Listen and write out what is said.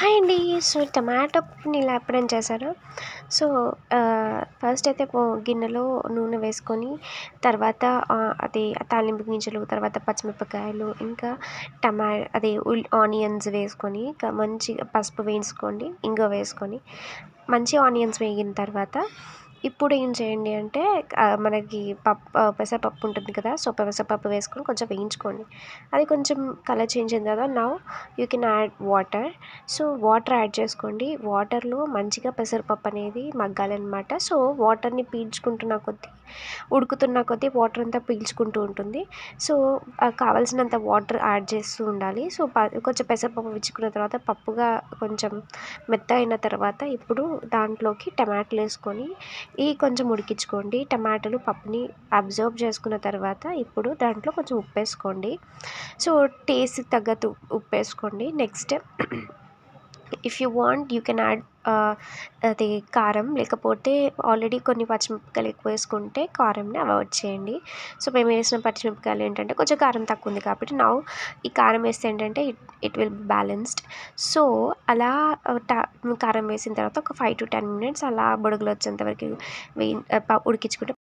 hi అండి so tomato పప్పుని ఇలా ఎప్పుడైనా చేశారా సో ఫస్ట్ అయితే పో గిన్నెలో నూనె వేసుకొని తర్వాత అది తాలింపు గింజలు తర్వాత పచ్చిమిరపకాయలు ఇంకా టమా అది ఉల్ ఆనియన్స్ వేసుకొని మంచిగా పసుపు వేసుకోండి ఇంగువ వేసుకొని మంచి ఆనియన్స్ వేగిన తర్వాత ఇప్పుడు ఏం చేయండి అంటే మనకి పప్పు పెసరపప్పు ఉంటుంది కదా సో పెసరపప్పు వేసుకొని కొంచెం వేయించుకోండి అది కొంచెం కలర్ చేంజ్ అయిన తర్వాత now you can add water so water add చేసుకోండి వాటర్లో మంచిగా పెసరపప్పు అనేది మగ్గాలన్నమాట సో వాటర్ని పీల్చుకుంటున్న కొద్దీ ఉడుకుతున్న కొద్దీ వాటర్ అంతా పీల్చుకుంటూ ఉంటుంది సో కావాల్సినంత వాటర్ యాడ్ చేస్తూ ఉండాలి సో కొంచెం పెసరపప్పు విచ్చుకున్న తర్వాత పప్పుగా కొంచెం మెత్త అయిన తర్వాత ఇప్పుడు దాంట్లోకి టమాటాలు వేసుకొని ఈ కొంచెం ఉడికించుకోండి టమాటాలు పప్పుని అబ్జర్వ్ చేసుకున్న తర్వాత ఇప్పుడు దాంట్లో కొంచెం ఉప్పు వేసుకోండి సో టేస్ట్కి తగ్గట్టు ఉప్పు వేసుకోండి next if you want you can add అది కారం లేకపోతే ఆల్రెడీ కొన్ని పచ్చిమిరపకాయలు ఎక్కువ వేసుకుంటే కారంని అవాయిడ్ చేయండి సో మేము వేసిన పచ్చిమిరపకాయలు ఏంటంటే కొంచెం కారం తక్కువ ఉంది కాబట్టి నా ఈ కారం వేస్తే ఏంటంటే it it will be balanced so అలా కారం వేసిన తర్వాత ఒక ఫైవ్ టు టెన్ మినిట్స్ అలా బుడగలు వచ్చేంత వరకు వేయి ఉడికించుకుంటే